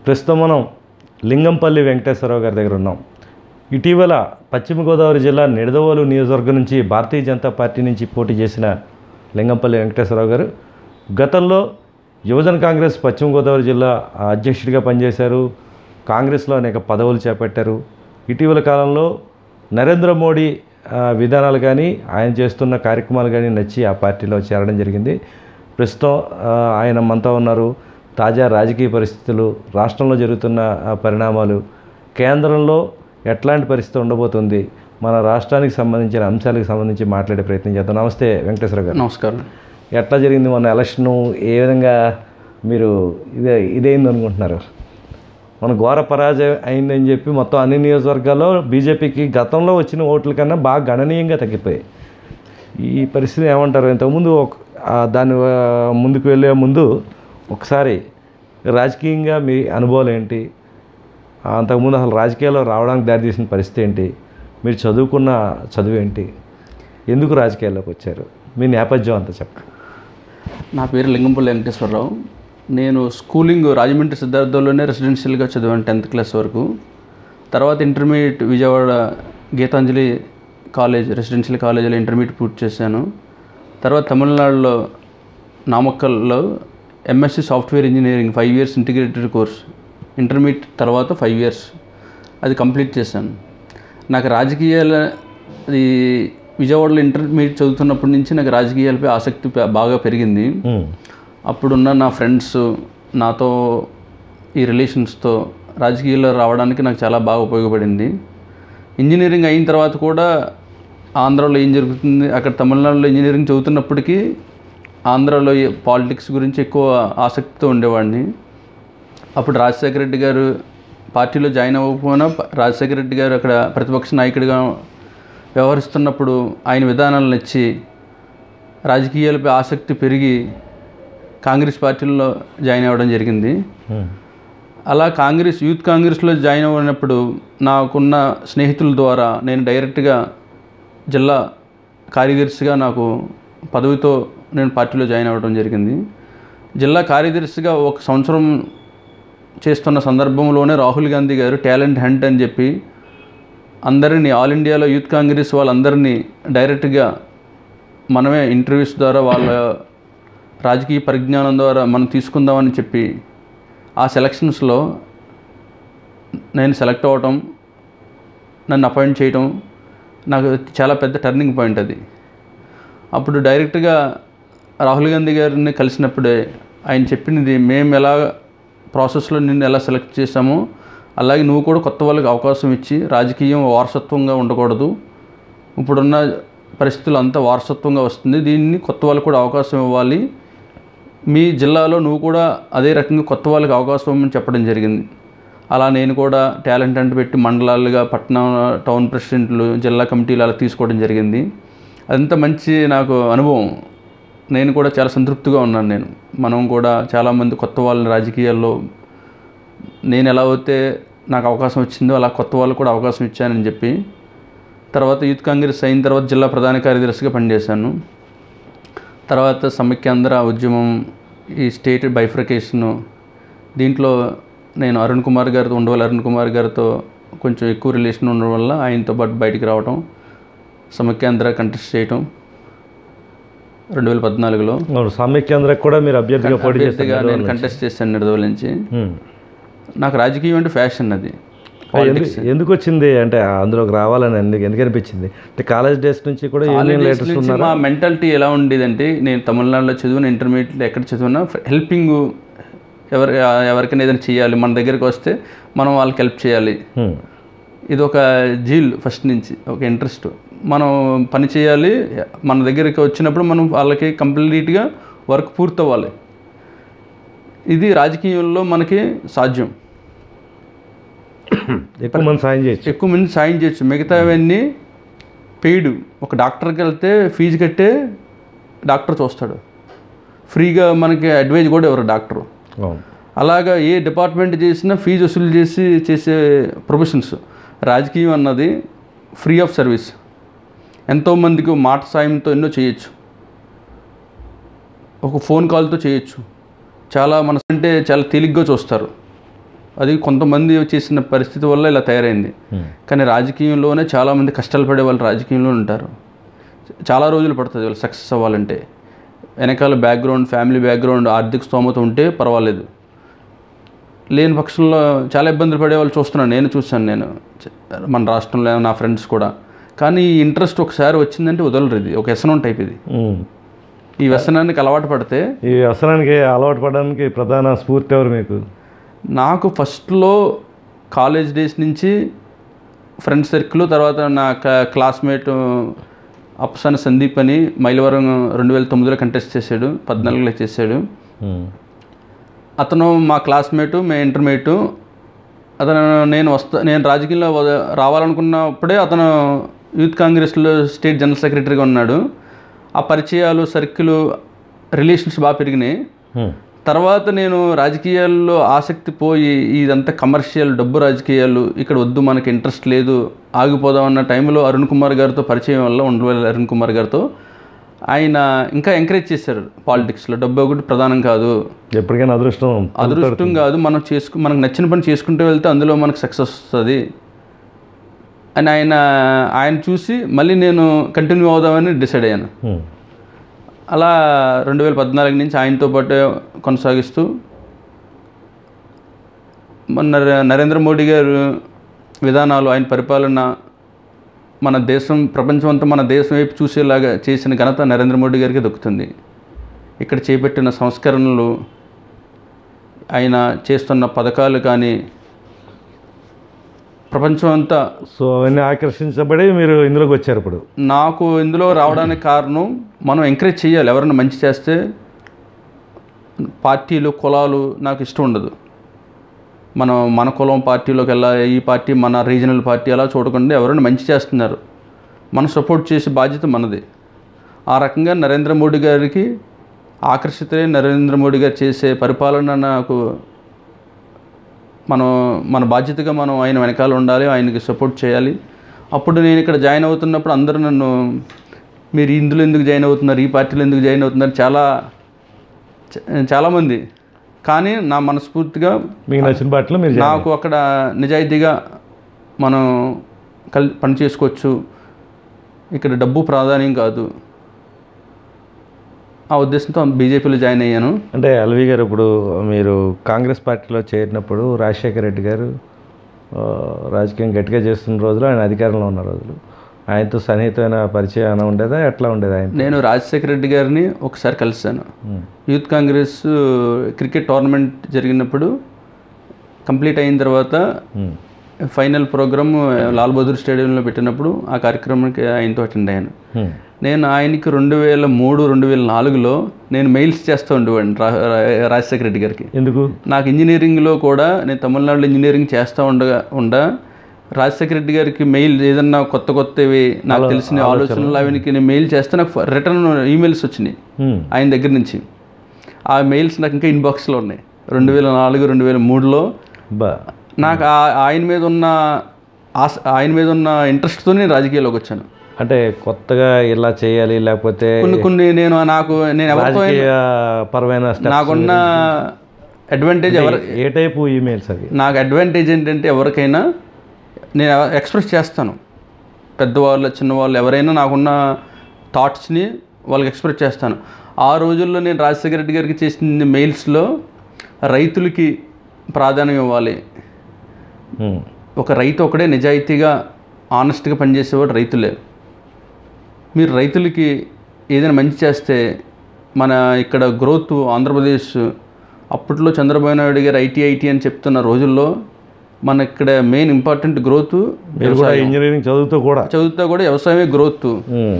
ప్రస్తుతం మనం లింగంపల్లి వెంకటేశ్వరరావు గారి దగ్గర ఉన్నాం ఇటీవల పశ్చిమ గోదావరి జిల్లా నిడదవోలు నియోజకవర్గం నుంచి భారతీయ జనతా పార్టీ నుంచి పోటీ చేసిన లింగంపల్లి వెంకటేశ్వరరావు గారు గతంలో యువజన కాంగ్రెస్ పశ్చిమ గోదావరి జిల్లా అధ్యక్షుడిగా పనిచేశారు కాంగ్రెస్లో అనేక పదవులు చేపట్టారు ఇటీవల కాలంలో నరేంద్ర మోడీ ఆ, విధానాలు కానీ ఆయన చేస్తున్న కార్యక్రమాలు కానీ నచ్చి ఆ పార్టీలో చేరడం జరిగింది ప్రస్తుతం ఆ, ఆయన మనతో ఉన్నారు తాజా రాజకీయ పరిస్థితులు రాష్ట్రంలో జరుగుతున్న ఆ, పరిణామాలు కేంద్రంలో ఎట్లాంటి పరిస్థితి ఉండబోతుంది మన రాష్ట్రానికి సంబంధించిన అంశాలకు సంబంధించి మాట్లాడే ప్రయత్నం చేద్దాం నమస్తే వెంకటేశ్వర గారు నమస్కారం ఎట్లా జరిగింది మొన్న ఎలక్షను ఏ విధంగా మీరు ఇదే ఇదేంది అనుకుంటున్నారు మన ఘోర పరాజయం అయిందని చెప్పి మొత్తం అన్ని నియోజకవర్గాల్లో బీజేపీకి గతంలో వచ్చిన ఓట్ల కన్నా బాగా గణనీయంగా తగ్గిపోయాయి ఈ పరిస్థితి ఏమంటారు ఇంతకుముందు ఒక ఆ దాని ఆ, ముందుకు వెళ్ళే ముందు ఒకసారి రాజకీయంగా మీ అనుభవాలు ఏంటి ఆ, అంతకుముందు అసలు రాజకీయాల్లో రావడానికి దారితీసిన పరిస్థితి ఏంటి మీరు చదువుకున్న చదువు ఏంటి ఎందుకు రాజకీయాల్లోకి వచ్చారు మీ నేపథ్యం అంతా చెప్పండి నా పేరు లింగంపల్లి వెంకటేశ్వరరావు నేను స్కూలింగ్ రాజమండ్రి సిద్ధార్థలోనే రెసిడెన్షియల్గా చదివాను టెన్త్ క్లాస్ వరకు తర్వాత intermediate Vijayawada Geethanjali college residential కాలేజీలో ఇంటర్మీడియట్ పూర్తి చేశాను తర్వాత తమిళనాడులో నామక్కల్లో MSc software engineering five years integrated course intermediate తర్వాత ఫైవ్ ఇయర్స్ అది కంప్లీట్ చేశాను నాకు రాజకీయాల అది విజయవాడలో ఇంటర్మీడియట్ చదువుతున్నప్పటి నుంచి నాకు రాజకీయాలపై ఆసక్తి ప- బాగా పెరిగింది ఉమ్, అప్పుడున్న నా ఫ్రెండ్స్ నాతో ఈ రిలేషన్స్తో రాజకీయాల్లో రావడానికి నాకు చాలా బాగా ఉపయోగపడింది ఇంజనీరింగ్ అయిన తర్వాత కూడా ఆంధ్రాలో ఏం జరుగుతుంది అక్కడ తమిళనాడులో ఇంజనీరింగ్ చదువుతున్నప్పటికీ ఆంధ్రాలో పాలిటిక్స్ గురించి ఎక్కువ ఆసక్తితో ఉండేవాడిని అప్పుడు రాజశేఖర రెడ్డి గారు పార్టీలో జాయిన్ అవ్వకపోయినా ప- రాజశేఖర రెడ్డి గారు అక్కడ ప్రతిపక్ష నాయకుడిగా వ్యవహరిస్తున్నప్పుడు ఆయన విధానాలు నచ్చి రాజకీయాలపై ఆసక్తి పెరిగి కాంగ్రెస్ పార్టీలో జాయిన్ అవ్వడం జరిగింది ఉమ్, అలా కాంగ్రెస్ యూత్ కాంగ్రెస్లో జాయిన్ అయినప్పుడు నాకున్న స్నేహితుల ద్వారా నేను డైరెక్ట్గా జిల్లా కార్యదర్శిగా నాకు పదవితో నేను పార్టీలో జాయిన్ అవ్వడం జరిగింది జిల్లా కార్యదర్శిగా ఒక సంవత్సరం చేస్తున్న సందర్భంలోనే రాహుల్ గాంధీ గారు టాలెంట్ హంట్ అని చెప్పి అందరినీ ఆల్ ఇండియాలో యూత్ కాంగ్రెస్ వాళ్ళందరినీ డైరెక్ట్గా మనమే ఇంటర్వ్యూస్ ద్వారా వాళ్ళ రాజకీయ పరిజ్ఞానం ద్వారా మనం తీసుకుందామని చెప్పి ఆ సెలక్షన్స్లో నేను సెలెక్ట్ అవ్వటం నన్ను అపాయింట్ చేయటం నాకు చాలా పెద్ద టర్నింగ్ పాయింట్ అది అప్పుడు డైరెక్ట్గా రాహుల్ గాంధీ గారిని కలిసినప్పుడే ఆయన చెప్పినది మేము ఎలా ప్రాసెస్లో నిన్ను ఎలా సెలెక్ట్ చేశామో అలాగే నువ్వు కూడా కొత్త వాళ్ళకి అవకాశం ఇచ్చి రాజకీయం వారసత్వంగా ఉండకూడదు ఇప్పుడున్న పరిస్థితులు అంతా వారసత్వంగా వస్తుంది దీన్ని కొత్త వాళ్ళకు కూడా అవకాశం ఇవ్వాలి మీ జిల్లాలో నువ్వు కూడా అదే రకంగా కొత్త వాళ్ళకి అవకాశం ఇవ్వమని చెప్పడం జరిగింది అలా నేను కూడా టాలెంట్ అంటే పెట్టి మండలాలుగా పట్టణం టౌన్ ప్రెసిడెంట్లు జిల్లా కమిటీలు అలా తీసుకోవడం జరిగింది అదంతా మంచి నాకు అనుభవం నేను కూడా చాలా సంతృప్తిగా ఉన్నాను నేను మనం కూడా చాలామంది కొత్త వాళ్ళని రాజకీయాల్లో నేను ఎలా అయితే నాకు అవకాశం వచ్చిందో అలా కొత్త వాళ్ళకు కూడా అవకాశం ఇచ్చానని చెప్పి తర్వాత యూత్ కాంగ్రెస్ అయిన తర్వాత జిల్లా ప్రధాన కార్యదర్శిగా పనిచేశాను తర్వాత సమైక్యాంధ్ర ఉద్యమం ఈ స్టేట్ బైఫ్రికేషను దీంట్లో నేను అరుణ్ కుమార్ గారితో ఉండవల్లి అరుణ్ కుమార్ గారితో కొంచెం ఎక్కువ రిలేషన్ ఉండడం వల్ల ఆయనతో పాటు బయటికి రావటం సమైక్యాంధ్ర కంటెస్ట్ చేయటం రెండు వేల పద్నాలుగులో అవును సమైక్యాంధ్రకు కూడా మీరు అభ్యర్థిగా పోటీ అభ్యర్థిగా చేస్తారు నేను కంటెస్ట్ చేశాను నిడదవల నుంచి ఉమ్. నాకు రాజకీయం అంటే ఫ్యాషన్ అది ఎందుకు ఎందుకు వచ్చింది అంటే అందులోకి రావాలని ఎందుకు ఎందుకు అనిపించింది అంటే కాలేజ్ డేస్ నుంచి కూడా యూనియన్ కాలేజ్ లీడర్స్ నుంచి ఉన్నారు మా మెంటాలిటీ ఎలా ఉండేదంటే నేను తమిళనాడులో చదివిన ఇంటర్మీడియట్లో ఎక్కడ చదివినా హెల్పింగ్ ఎవరి ఎవరికైనా ఏదైనా చేయాలి మన దగ్గరికి వస్తే మనం వాళ్ళకి హెల్ప్ చేయాలి ఉమ్. ఇది ఒక జీల్ ఫస్ట్ నుంచి ఒక ఇంట్రెస్ట్ మనం పని చేయాలి మన దగ్గరికి వచ్చినప్పుడు మనం వాళ్ళకి కంప్లీట్గా వర్క్ పూర్తవ్వాలి ఇది రాజకీయంలో మనకి సాధ్యం ఎక్కువ మంది సాయం చేయొచ్చు ఎక్కువ మంది సాయం చేయొచ్చు మిగతావన్నీ పెయిడ్ ఒక డాక్టర్కి వెళ్తే ఫీజు కట్టే డాక్టర్ చూస్తాడు ఫ్రీగా మనకి అడ్వైజ్ కూడా ఎవరు డాక్టరు అవును అలాగా ఏ డిపార్ట్మెంట్ చేసినా ఫీజు వసూలు చేసి చేసే ప్రొఫెషన్స్ రాజకీయం అన్నది ఫ్రీ ఆఫ్ సర్వీస్ ఎంతోమందికి మాట సాయంతో ఎన్నో చేయొచ్చు ఒక ఫోన్ కాల్తో చేయొచ్చు చాలా మన అంటే చాలా తేలిగ్గా చూస్తారు అది కొంతమంది చేసిన పరిస్థితి వల్ల ఇలా తయారైంది ఉమ్. కానీ రాజకీయంలోనే చాలామంది కష్టాలు పడే వాళ్ళు రాజకీయంలో ఉంటారు చాలా రోజులు పడుతుంది వాళ్ళు సక్సెస్ అవ్వాలంటే వెనకాల బ్యాక్గ్రౌండ్ ఫ్యామిలీ బ్యాక్గ్రౌండ్ ఆర్థిక స్తోమత ఉంటే పర్వాలేదు లేని పక్షంలో చాలా ఇబ్బందులు పడే వాళ్ళు చూస్తున్నాను నేను చూశాను నేను చ- మన రాష్ట్రంలో నా ఫ్రెండ్స్ కూడా కానీ ఈ ఇంట్రెస్ట్ ఒకసారి వచ్చిందంటే వదలరు ఇది ఒక వ్యసనం టైప్ ఇది ఉమ్. ఈ వ్యసనానికి అలవాటు పడితే ఈ వ్యసనానికి అలవాటు పడడానికి ప్రధాన స్ఫూర్తి ఎవరు మీకు నాకు ఫస్ట్లో కాలేజ్ డేస్ నుంచి ఫ్రెండ్ సర్కిల్ తర్వాత నా క- క్లాస్మేట్ అప్సాన సందీప్ అని మైలవరం రెండు వేల తొమ్మిదిలో కంటెస్ట్ చేశాడు పద్నాలుగులో చేశాడు ఉమ్. అతను మా క్లాస్మేటు మే ఇంటర్మీడియట్ అతను నేను వస్తా నేను రాజకీయంలో వ- రావాలనుకున్నప్పుడే అతను యూత్ కాంగ్రెస్లో స్టేట్ జనరల్ సెక్రటరీగా ఉన్నాడు ఆ పరిచయాలు సర్కిల్ రిలేషన్స్ బాగా పెరిగినాయి ఉమ్. తర్వాత నేను రాజకీయాల్లో ఆసక్తి పోయి ఇదంతా కమర్షియల్ డబ్బు రాజకీయాలు ఇక్కడ వద్దు మనకి ఇంట్రెస్ట్ లేదు ఆగిపోదాం అన్న టైంలో అరుణ్ కుమార్ గారితో పరిచయం వల్ల ఉండవల్లి అరుణ్ కుమార్ గారితో ఆయన ఇంకా ఎంకరేజ్ చేశారు పాలిటిక్స్లో డబ్బు ఒకటి ప్రధానం కాదు ఎప్పటికైనా అదృష్టం అదృష్టం కాదు మనం చేసుకు మనకు నచ్చిన పని చేసుకుంటూ వెళ్తే అందులో మనకు సక్సెస్ వస్తుంది అని ఆయన ఆయన చూసి మళ్ళీ నేను కంటిన్యూ అవుదామని డిసైడ్ అయ్యాను ఉమ్. అలా రెండు వేల పద్నాలుగు నుంచి ఆయనతో పాటు కొనసాగిస్తూ మన నరే- నరేంద్ర మోడీ గారు విధానాలు ఆయన పరిపాలన మన దేశం ప్రపంచం అంతా మన దేశం వైపు చూసేలాగా చేసిన ఘనత నరేంద్ర మోడీ గారికి దక్కుతుంది ఇక్కడ చేపట్టిన సంస్కరణలు ఆయన చేస్తున్న పథకాలు కానీ ప్రపంచం అంతా సో అవన్నీ ఆకర్షించబడి మీరు ఇందులోకి వచ్చారు ఇప్పుడు నాకు ఇందులో రావడానికి కారణం మనం ఎంకరేజ్ చేయాలి ఎవరైనా మంచి చేస్తే పార్టీలు కులాలు నాకు ఇష్టం ఉండదు మనం మన కులం పార్టీలోకి వెళ్ళాలి ఈ పార్టీ మన రీజనల్ పార్టీ అలా చూడకుండా ఎవరైనా మంచి చేస్తున్నారు మనం సపోర్ట్ చేసే బాధ్యత మనది ఆ రకంగా నరేంద్ర మోడీ గారికి ఆకర్షితులై నరేంద్ర మోడీ గారు చేసే పరిపాలన నాకు మనం మన బాధ్యతగా మనం ఆయన వెనకాల ఉండాలి ఆయనకి సపోర్ట్ చేయాలి అప్పుడు నేను ఇక్కడ జాయిన్ అవుతున్నప్పుడు అందరూ నన్ను మీరు ఇందులో ఎందుకు జాయిన్ అవుతున్నారు ఈ పార్టీలో ఎందుకు జాయిన్ అవుతున్నారు చాలా చ- చాలామంది కానీ నా మనస్ఫూర్తిగా మీకు నచ్చిన పాటలో మీరు జాయిన్ నాకు అక్కడ నిజాయితీగా మనం కల్ పని చేసుకోవచ్చు ఇక్కడ డబ్బు ప్రాధాన్యం కాదు ఆ ఉద్దేశంతో బీజేపీలో జాయిన్ అయ్యాను అంటే ఎల్వి గారు ఇప్పుడు మీరు కాంగ్రెస్ పార్టీలో చేరినప్పుడు రాజశేఖర రెడ్డి గారు ఆ, రాజకీయం గట్టిగా చేస్తున్న రోజులు ఆయన అధికారంలో ఉన్న రోజులు ఆయనతో సన్నిహితమైన పరిచయం ఏమైనా ఉండేదా ఎట్లా ఉండేది ఆయన నేను రాజశేఖర రెడ్డి గారిని ఒకసారి కలిశాను యూత్ కాంగ్రెస్ క్రికెట్ టోర్నమెంట్ జరిగినప్పుడు కంప్లీట్ అయిన తర్వాత ఫైనల్ ప్రోగ్రామ్ లాల్ బహదూర్ స్టేడియంలో పెట్టినప్పుడు ఆ కార్యక్రమానికి ఆయనతో అటెండ్ అయ్యాను నేను ఆయనకి రెండు వేల మూడు రెండు వేల నాలుగులో నేను మెయిల్స్ చేస్తూ ఉండేవాడిని రా రా- రాజశేఖర రెడ్డి గారికి ఎందుకు నాకు ఇంజనీరింగ్లో కూడా నేను తమిళనాడులో ఇంజనీరింగ్ చేస్తూ ఉండగా ఉండ రాజశేఖర రెడ్డి గారికి మెయిల్ ఏదన్నా కొత్త కొత్తవి నాకు తెలిసిన ఆలోచనలు అవనికి నేను మెయిల్ చేస్తే నాకు రిటర్న్ ఈమెయిల్స్ వచ్చినాయి Hmm. ఆయన దగ్గర నుంచి ఆ మెయిల్స్ నాకు ఇంకా ఇన్బాక్స్లో ఉన్నాయి రెండు వేల నాలుగు రెండు వేల మూడులో బా నాకు ఆ- ఆయన మీద ఉన్న ఆశ ఆయన మీద ఉన్న ఇంట్రెస్ట్తో నేను రాజకీయాల్లోకి వచ్చాను అంటే కొత్తగా ఇలా చేయాలి లేకపోతే కొన్ని కొన్ని నేను నాకు నేను ఎవరితో అయినా- రాజకీయ పరమైన steps నాకున్న అడ్వాంటేజ్ ఎవరు ఏ టైపు ఈమెయిల్స్ అవి నాకు అడ్వాంటేజ్ ఏంటంటే ఎవరికైనా నేను ఎక్స్ప్రెస్ చేస్తాను పెద్దవాళ్ళు చిన్నవాళ్ళు ఎవరైనా నాకున్న థాట్స్ని వాళ్ళకి ఎక్స్ప్రెస్ చేస్తాను ఆ రోజుల్లో నేను రాజశేఖర రెడ్డి గారికి చేసిన మెయిల్స్లో రైతులకి ప్రాధాన్యం ఇవ్వాలి Hmm. ఒక రైతు ఒకడే నిజాయితీగా ఆనెస్ట్గా పనిచేసేవాడు రైతులే మీరు రైతులకి ఏదైనా మంచి చేస్తే మన ఇక్కడ గ్రోత్ ఆంధ్రప్రదేశ్ అప్పట్లో చంద్రబాబు నాయుడు గారు ఐటీ ఐటీ అని చెప్తున్న రోజుల్లో మన ఇక్కడ మెయిన్ ఇంపార్టెంట్ గ్రోత్ మీరు కూడా ఇంజనీరింగ్ చదువుతూ కూడా చదువుతా కూడా వ్యవసాయమే గ్రోత్ Hmm.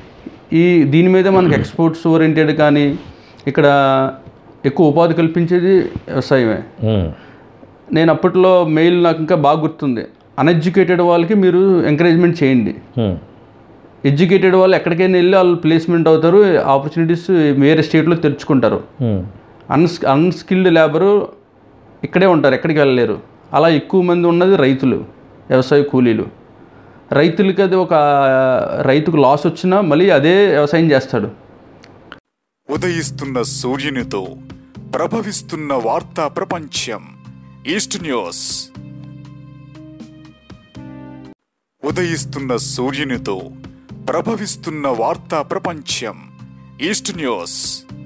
ఈ దీని మీద మనకి ఎక్స్పోర్ట్స్ ఓరియంటెడ్ కానీ ఇక్కడ ఎక్కువ ఉపాధి కల్పించేది వ్యవసాయమే Hmm. నేను అప్పట్లో మెయిల్ నాకు ఇంకా బాగా గుర్తుంది అన్ఎడ్యుకేటెడ్ వాళ్ళకి మీరు ఎంకరేజ్మెంట్ చేయండి Hmm. ఎడ్యుకేటెడ్ వాళ్ళు ఎక్కడికైనా వెళ్ళి వాళ్ళు ప్లేస్మెంట్ అవుతారు ఆపర్చునిటీస్ వేరే స్టేట్లో తెరుచుకుంటారు Hmm. అన్స్ అన్స్కిల్డ్ లేబరు ఇక్కడే ఉంటారు ఎక్కడికి వెళ్ళలేరు అలా ఎక్కువ మంది ఉన్నది రైతులు వ్యవసాయ కూలీలు రైతులకి అది ఒక రైతుకు లాస్ వచ్చినా మళ్ళీ అదే వ్యవసాయం చేస్తాడు ఉదయిస్తున్న సూర్యునితో ప్రభవిస్తున్న వార్తా ప్రపంచం ఈస్ట్ న్యూస్ ఉదయిస్తున్న సూర్యునితో ప్రభవిస్తున్న వార్తా ప్రపంచం ఈస్ట్ న్యూస్